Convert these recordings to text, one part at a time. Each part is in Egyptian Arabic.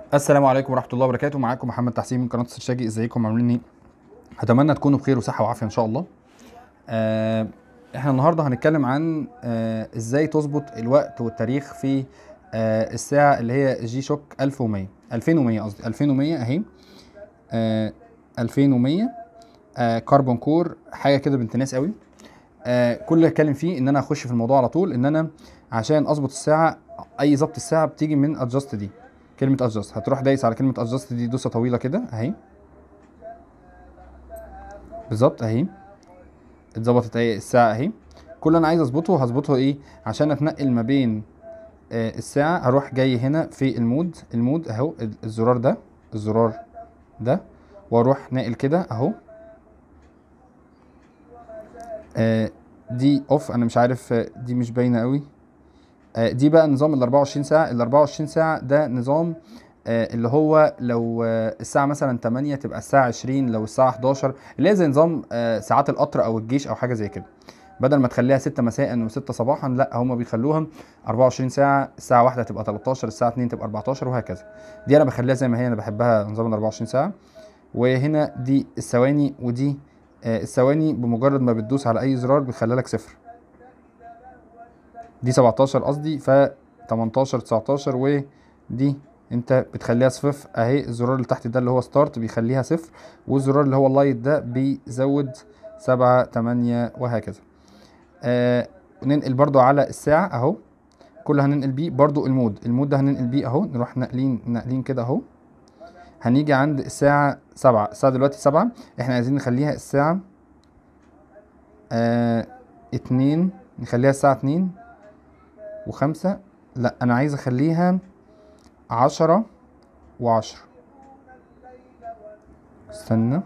السلام عليكم ورحمه الله وبركاته معاكم محمد تحسين من قناه السرشاجي ازيكم عاملين ايه اتمنى تكونوا بخير وصحه وعافيه ان شاء الله آه احنا النهارده هنتكلم عن آه ازاي تظبط الوقت والتاريخ في آه الساعه اللي هي جي شوك 1100 2100 قصدي 2100 اهي آه 2100 آه كربون كور حاجه كده بنت ناس قوي آه كل اللي هتكلم فيه ان انا اخش في الموضوع على طول ان انا عشان اظبط الساعه اي ظبط الساعه بتيجي من ادجست دي كلمة ادجست هتروح دايس على كلمة ادجست دي دوسة طويلة كده اهي بالظبط اهي اتظبطت اهي الساعة اهي كل اللي انا عايز اظبطه هظبطه ايه عشان اتنقل ما بين آه الساعة هروح جاي هنا في المود المود اهو الزرار ده الزرار ده واروح ناقل كده اهو آه دي اوف انا مش عارف آه، دي مش باينة قوي آه، دي بقى نظام ال 24 ساعة ال 24 ساعة ده نظام آه، اللي هو لو آه، الساعة مثلا 8 تبقى الساعة 20 لو الساعة 11 اللي هي زي نظام آه، ساعات القطر أو الجيش أو حاجة زي كده بدل ما تخليها 6 مساء و6 صباحا لا هم بيخلوها 24 ساعة الساعة واحدة تبقى 13 الساعة 2 تبقى 14 وهكذا دي أنا بخليها زي ما هي أنا بحبها نظام ال 24 ساعة وهنا دي الثواني ودي آه، الثواني بمجرد ما بتدوس على أي زرار بتخليها لك صفر دي 17 قصدي ف 18 19 ودي انت بتخليها صفر اهي الزرار اللي تحت ده اللي هو ستارت بيخليها صفر والزرار اللي هو اللايت ده بيزود سبعة تمانية وهكذا آه ننقل برضو على الساعة اهو كل هننقل بيه برضو المود المود ده هننقل بيه اهو نروح ناقلين ناقلين كده اهو هنيجي عند الساعة سبعة الساعة دلوقتي سبعة احنا عايزين نخليها الساعة آه اتنين نخليها الساعة اتنين وخمسة لا أنا عايز أخليها عشرة وعشرة استنى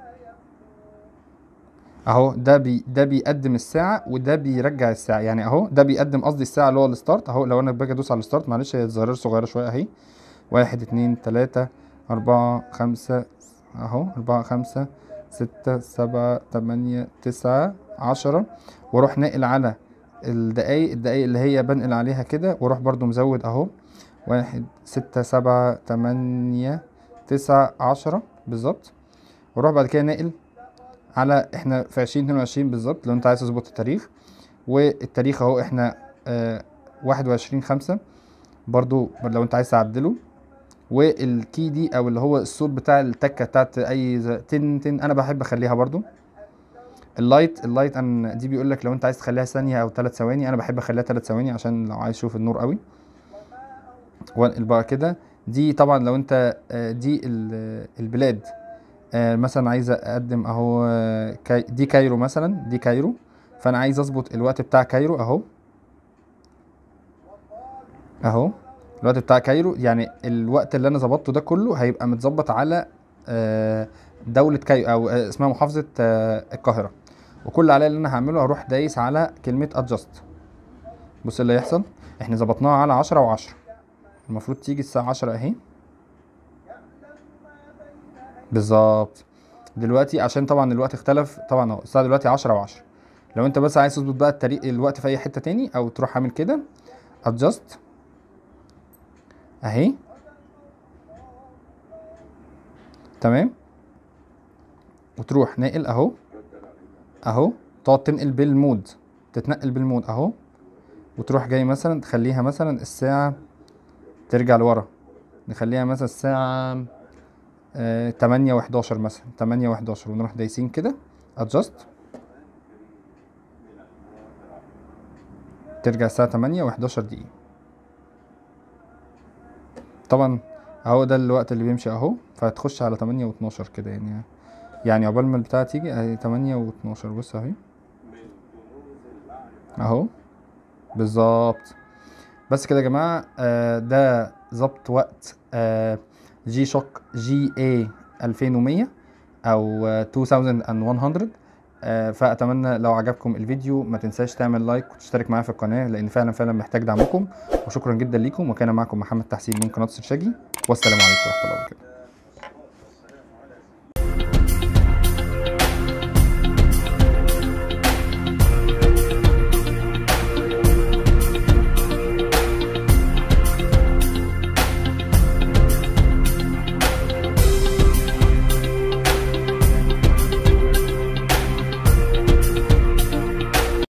اهو ده بي ده بيقدم الساعة وده بيرجع الساعة يعني اهو ده بيقدم قصدي الساعة اللي هو الستارت اهو لو انا باجي ادوس على الستارت معلش هي الزرار صغيرة شوية اهي واحد اتنين تلاتة أربعة خمسة اهو أربعة خمسة ستة سبعة تمانية تسعة عشرة واروح ناقل على الدقايق الدقايق اللي هي بنقل عليها كده واروح برضو مزود اهو واحد ستة سبعة تمانية تسعة عشرة بالظبط واروح بعد كده ناقل على احنا في عشرين اتنين وعشرين بالظبط لو انت عايز تظبط التاريخ والتاريخ اهو احنا آه واحد وعشرين خمسة برضو لو انت عايز تعدله والكي دي او اللي هو الصوت بتاع التكة بتاعت اي ز- تن تن انا بحب اخليها برضو اللايت اللايت انا دي بيقول لك لو انت عايز تخليها ثانيه او ثلاث ثواني انا بحب اخليها ثلاث ثواني عشان لو عايز تشوف النور قوي وانقل بقى كده دي طبعا لو انت آه، دي ال- البلاد آه، مثلا عايز اقدم اهو آه، كاي- دي كايرو مثلا دي كايرو فانا عايز اظبط الوقت بتاع كايرو اهو اهو الوقت بتاع كايرو يعني الوقت اللي انا ظبطته ده كله هيبقى متظبط على آه، دولة كايرو او آه، اسمها محافظة آه، القاهرة وكل اللي عليا اللي انا هعمله هروح دايس على كلمة ادجست بص اللي هيحصل احنا ظبطناها على عشرة وعشرة المفروض تيجي الساعة عشرة اهي بالظبط دلوقتي عشان طبعا الوقت اختلف طبعا اهو الساعة دلوقتي عشرة وعشرة لو انت بس عايز تظبط بقى الطريق الوقت في اي حتة تاني او تروح عامل كده ادجست اهي تمام وتروح ناقل اهو اهو تقعد تنقل بالمود تتنقل بالمود اهو وتروح جاي مثلا تخليها مثلا الساعة ترجع لورا نخليها مثلا الساعة آه تمانية وحداشر مثلا تمانية وحداشر ونروح دايسين كده ادجست ترجع الساعة تمانية وحداشر دقيقة طبعا اهو ده الوقت اللي بيمشي اهو فهتخش على تمانية واتناشر كده يعني يعني عقبال ما البتاعة تيجي اهي تمانية واتناشر بص اهي اهو بالظبط بس كده يا جماعة آه ده ظبط وقت آه جي شوك جي اي 2100 او آه 2100 آه فاتمنى لو عجبكم الفيديو ما تنساش تعمل لايك وتشترك معايا في القناة لان فعلا فعلا محتاج دعمكم وشكرا جدا ليكم وكان معكم محمد تحسين من قناة السرشاجي والسلام عليكم ورحمة الله وبركاته